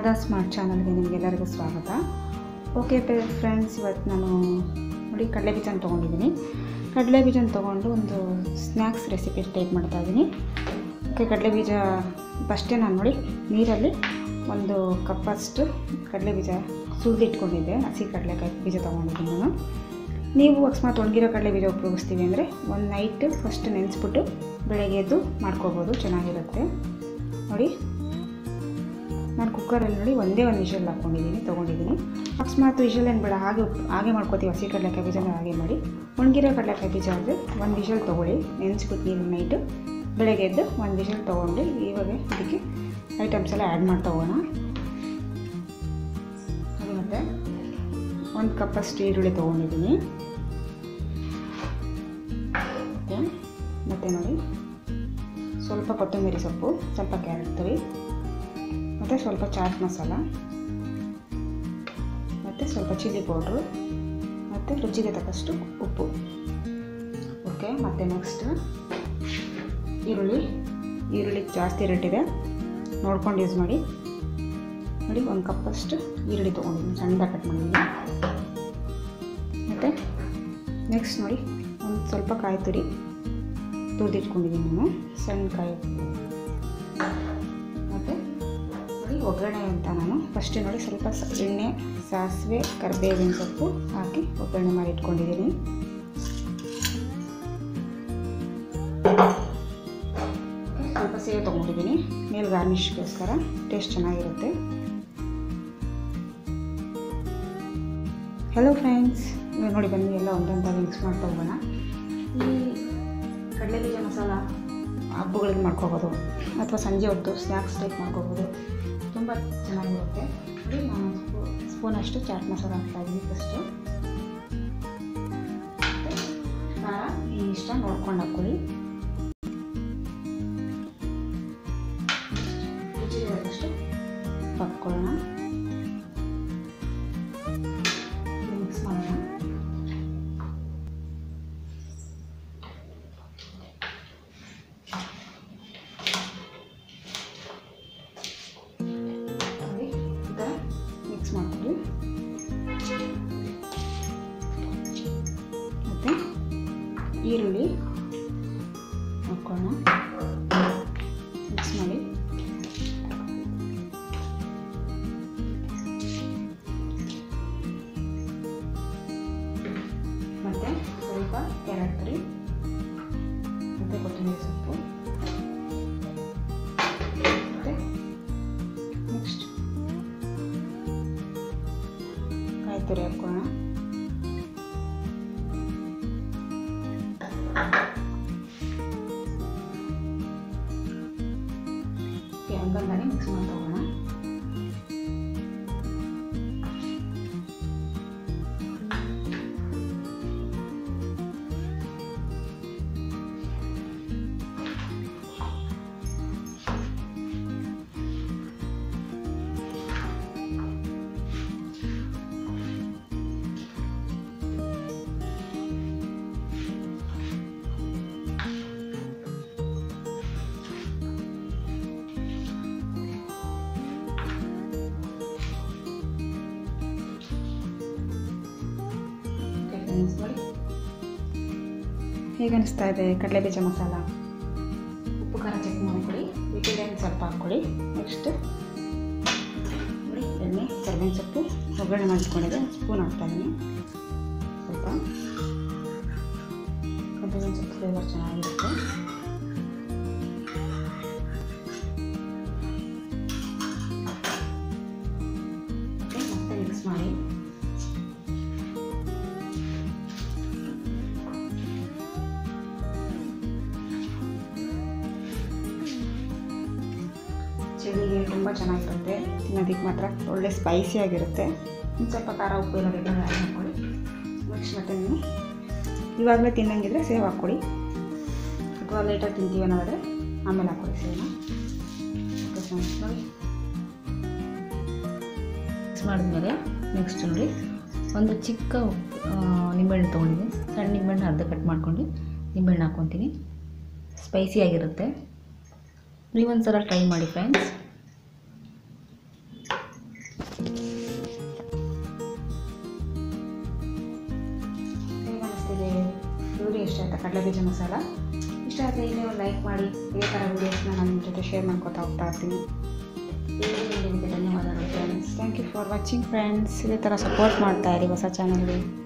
Sharada smart ಚಾನಲ್ಗೆ ನಿಮಗೆಲ್ಲರಿಗೂ ಸ್ವಾಗತ ಓಕೆ ಫ್ರೆಂಡ್ಸ್ ಇವತ್ತು ನಾನು ನೋಡಿ ಕಡಲೆ ಬೀಜನ ತೊಗೊಂಡಿದ್ದೀನಿ ಕಡಲೆ ಬೀಜನ ತೊಗೊಂಡು ಒಂದು ಸ್ನ್ಯಾಕ್ಸ್ ರೆಸಿಪಿ ಟೈಪ್ ಮಾಡ್ತಾ ಇದ್ದೀನಿ ಓಕೆ ಕಡಲೆ ಬೀಜ ಫಸ್ಟೇ ನಾನು ನೋಡಿ ನೀರಲ್ಲಿ ಒಂದು ಕಪ್ಪಷ್ಟು ಕಡಲೆ ಬೀಜ ಸುರಿದಿಟ್ಕೊಂಡಿದ್ದೆ ಹಸಿ ಕಡಲೆಕಾಯಿ ಬೀಜ ತೊಗೊಂಡಿದ್ದೀನಿ ನಾನು ನೀವು ಅಕಸ್ಮಾತ್ ಒಣಗಿರೋ ಕಡಲೆ ಬೀಜ ಉಪಯೋಗಿಸ್ತೀವಿ ಅಂದರೆ ಒಂದು ನೈಟ್ ಫಸ್ಟ್ ನೆನೆಸ್ಬಿಟ್ಟು ಬೆಳಗ್ಗೆ ಎದ್ದು ಮಾಡ್ಕೋಬೋದು ಚೆನ್ನಾಗಿರುತ್ತೆ ನೋಡಿ ನಾನು ಕುಕ್ಕರಲ್ಲಿ ನೋಡಿ ಒಂದೇ ಒಂದು ವಿಷಲ್ ಹಾಕ್ಕೊಂಡಿದ್ದೀನಿ ತೊಗೊಂಡಿದ್ದೀನಿ ಅಕಸ್ಮಾತ್ ವಿಷಲ್ ಏನು ಬೇಡ ಹಾಗೆ ಉಪ್- ಹಾಗೆ ಮಾಡ್ಕೋತೀವಿ ಹಸಿ ಕಡಲೆಕಾಯಿ ಬೀಜನ ಹಾಗೆ ಮಾಡಿ ಒಣಗಿರೋ ಕಡಲೆಕಾಯಿ ಬೀಜ ಆದರೆ ಒಂದು ವಿಷಲ್ ತೊಗೊಳ್ಳಿ ನೆನೆಸ್ಬಿಟ್ಟು ನೀರು ನೈಟು ಬೆಳಗ್ಗೆ ಎದ್ದು ಒಂದು ವಿಷಲ್ ತೊಗೊಂಡು ಇವಾಗ ಇದಕ್ಕೆ ಐಟಮ್ಸ್ ಎಲ್ಲ ಆ್ಯಡ್ ಮಾಡ್ತಾ ಹೋಗೋಣ ಅದು ಮತ್ತು ಒಂದು ಕಪ್ಪಷ್ಟು ಈರುಳ್ಳಿ ತೊಗೊಂಡಿದ್ದೀನಿ ಮತ್ತು ಮತ್ತು ನೋಡಿ ಸ್ವಲ್ಪ ಕೊತ್ತಂಬರಿ ಸೊಪ್ಪು ಸ್ವಲ್ಪ ಕ್ಯಾರೆಟ್ ತುರಿ ಮತ್ತು ಸ್ವಲ್ಪ ಚಾಟ್ ಮಸಾಲ ಮತ್ತು ಸ್ವಲ್ಪ ಚಿಲ್ಲಿ ಪೌಡ್ರು ಮತ್ತು ರುಚಿಗೆ ತಕ್ಕಷ್ಟು ಉಪ್ಪು ಓಕೆ ಮತ್ತು ನೆಕ್ಸ್ಟ್ ಈರುಳ್ಳಿ ಈರುಳ್ಳಿ ಜಾಸ್ತಿ ರೇಟ್ ಇದೆ ನೋಡ್ಕೊಂಡು ಯೂಸ್ ಮಾಡಿ ನೋಡಿ ಒಂದು ಕಪ್ಪಷ್ಟು ಈರುಳ್ಳಿ ತೊಗೊಂಡಿದ್ದೀನಿ ಸಣ್ಣದಾಗಿ ಕಟ್ ಮಾಡಿದ್ದೀನಿ ಮತ್ತು ನೆಕ್ಸ್ಟ್ ನೋಡಿ ಒಂದು ಸ್ವಲ್ಪ ಕಾಯಿ ತುರಿ ತುರಿದಿಟ್ಕೊಂಡಿದ್ದೀನಿ ನಾನು ಸಣ್ಣ ಕಾಯಿ ಮತ್ತು ನೋಡಿ ಒಗ್ಗರಣೆ ಅಂತ ನಾನು ಫಸ್ಟೇ ನೋಡಿ ಸ್ವಲ್ಪ ಸ ಎಣ್ಣೆ ಸಾಸಿವೆ ಕರಿಬೇವಿನ ಸೊಪ್ಪು ಹಾಕಿ ಒಗ್ಗರಣೆ ಮಾಡಿ ಇಟ್ಕೊಂಡಿದ್ದೀನಿ ಸ್ವಲ್ಪ ಸೇವೆ ತೊಗೊಂಡಿದ್ದೀನಿ ಮೇಲೆ ಗಾರ್ನಿಷ್ಗೋಸ್ಕರ ಟೇಸ್ಟ್ ಚೆನ್ನಾಗಿರುತ್ತೆ ಹಲೋ ಫ್ರೆಂಡ್ಸ್ ಇವಾಗ ನೋಡಿ ಬನ್ನಿ ಎಲ್ಲ ಒಂದೊಂದಾಗಿ ಮಿಕ್ಸ್ ಮಾಡ್ತಾ ಹೋಗೋಣ ಈ ಕಡಲೆ ಬೀಜ ಮಸಾಲ ಹಬ್ಬಗಳಿಗೆ ಮಾಡ್ಕೋಬೋದು ಅಥವಾ ಸಂಜೆ ಹೊತ್ತು ಸ್ನ್ಯಾಕ್ಸ್ ಟೈಪ್ ಮಾಡ್ಕೋಬೋದು ತುಂಬ ಚೆನ್ನಾಗಿರುತ್ತೆ ನೋಡಿ ನಾನು ಸ್ಪೂ ಸ್ಪೂನಷ್ಟು ಚಾಟ್ ಮಸಾಲ ಹಾಕ್ತಾಯಿದ್ದೀನಿ ಫಸ್ಟು ಖಾರ ನಿಮ್ಗೆ ಇಷ್ಟ ನೋಡ್ಕೊಂಡು ಹಾಕ್ಕೊಳ್ಳಿ ರುಚಿಗೆ ತಕ್ಕಷ್ಟು ಹಾಕ್ಕೊಳ್ಳೋಣ ಮಿಕ್ಸ್ ಮಾಡೋಣ ನೋಡಿ ಈ ಥರ ಮಿಕ್ಸ್ ಮಾಡ್ಕೊಳ್ಳಿ ಮತ್ತು ಈರುಳ್ಳಿ ಹಾಕ್ಕೊಳ್ಳೋಣ ಮಿಕ್ಸ್ ಮಾಡಿ ಮತ್ತು ಸ್ವಲ್ಪ ಕ್ಯಾರೆಟ್ ತುರಿ ಮತ್ತು ಕೊತ್ತಂಬರಿ ಸೊಪ್ಪು ಮತ್ತು ನೆಕ್ಸ್ಟ್ ಕಾಯಿ ತುರಿ ಹಾಕ್ಕೊಳ್ಳೋಣ ಓಕೆ ಹಂಗಂದಾನೆ ಮಿಕ್ಸ್ ಮಾಡಿ ತಗೋಣ ಓಕೆ ಫ್ರೆಂಡ್ಸ್ ನೋಡಿ ಹೇಗೆ ಅನಿಸ್ತಾ ಇದೆ ಕಡಲೆ ಬೀಜ ಮಸಾಲ ಉಪ್ಪು ಖಾರ ಚೆಕ್ ಮಾಡ್ಕೊಳ್ಳಿ ಬಿಟ್ಟಿದ್ದೇನೆ ಸ್ವಲ್ಪ ಹಾಕ್ಕೊಳ್ಳಿ ನೆಕ್ಸ್ಟ್ ನೋಡಿ ಎಣ್ಣೆ ಕರ್ಬೇವಿನ ಸೊಪ್ಪು ಒಗ್ಗರಣೆ ಮಾಡಿಟ್ಕೊಂಡಿದ್ದೆ ಸ್ಪೂನ್ ಹಾಕ್ತಾಯಿದ್ದೀನಿ ಸ್ವಲ್ಪ ಕರ್ಬೇವಿನ ಸೊಪ್ಪು ಫ್ಲೇವರ್ ಚೆನ್ನಾಗಿರುತ್ತೆ ಓಕೆ ಮತ್ತೆ ಮಿಕ್ಸ್ ಮಾಡಿ ಚಳಿಗೆ ತುಂಬ ಚೆನ್ನಾಗಿರುತ್ತೆ ತಿನ್ನೋದಕ್ಕೆ ಮಾತ್ರ ಒಳ್ಳೆ ಸ್ಪೈಸಿ ಆಗಿರುತ್ತೆ ಒಂದು ಸ್ವಲ್ಪ ಖಾರ ಉಪ್ಪು ಎಲ್ಲ ಬೇಕಾದ್ರೆ ಆ್ಯಡ್ ಮಾಡ್ಕೊಳ್ಳಿ ನೆಕ್ಸ್ಟ್ ಮತ್ತೆ ನೀವು ಇವಾಗಲೇ ತಿನ್ನಂಗಿದ್ರೆ ಸೇವ್ ಹಾಕ್ಕೊಳ್ಳಿ ಅಥವಾ ಲೇಟಾಗಿ ತಿಂತೀವಿ ಅನ್ನೋದಾದರೆ ಆಮೇಲೆ ಹಾಕ್ಕೊಳ್ಳಿ ಸೇವನ ಓಕೆ ಫ್ರೆಂಡ್ಸ್ ನೋಡಿ ಮಿಕ್ಸ್ ಮಾಡಿದ್ಮೇಲೆ ನೆಕ್ಸ್ಟ್ ನೋಡಿ ಒಂದು ಚಿಕ್ಕ ಆ, ನಿಂಬೆಹಣ್ಣು ತೊಗೊಂಡಿದ್ದೀನಿ ಸಣ್ಣ ನಿಂಬೆಹಣ್ಣು ಅರ್ಧ ಕಟ್ ಮಾಡ್ಕೊಂಡು ನಿಂಬೆಹಣ್ಣು ಹಾಕ್ಕೊತೀನಿ ಸ್ಪೈಸಿ ಆಗಿರುತ್ತೆ ನೀವೊಂದು ಸಲ ಟ್ರೈ ಮಾಡಿ ಫ್ರೆಂಡ್ಸ್ ವಿಡಿಯೋ ಇಷ್ಟ ಆಯ್ತಾ ಕಡಲೆ ಬೀಜ ಮಸಾಲ ಇಷ್ಟ ಆದರೆ ಇಲ್ಲೇ ಒಂದು ಲೈಕ್ ಮಾಡಿ ಇದೇ ಥರ ವೀಡಿಯೋಸ್ನ ನಾನು ನಿಮ್ಮ ಜೊತೆ ಶೇರ್ ಮಾಡ್ಕೊತಾ ಹೋಗ್ತಾ ಇರ್ತೀನಿ ಈ ವಿಡಿಯೋ ನಿಮಗೆ ಧನ್ಯವಾದಗಳು friends thank you for watching friends ಇದೇ ಥರ ಸಪೋರ್ಟ್ ಮಾಡ್ತಾ ಇರಿ ಹೊಸ ಚಾನಲ್ಗೆ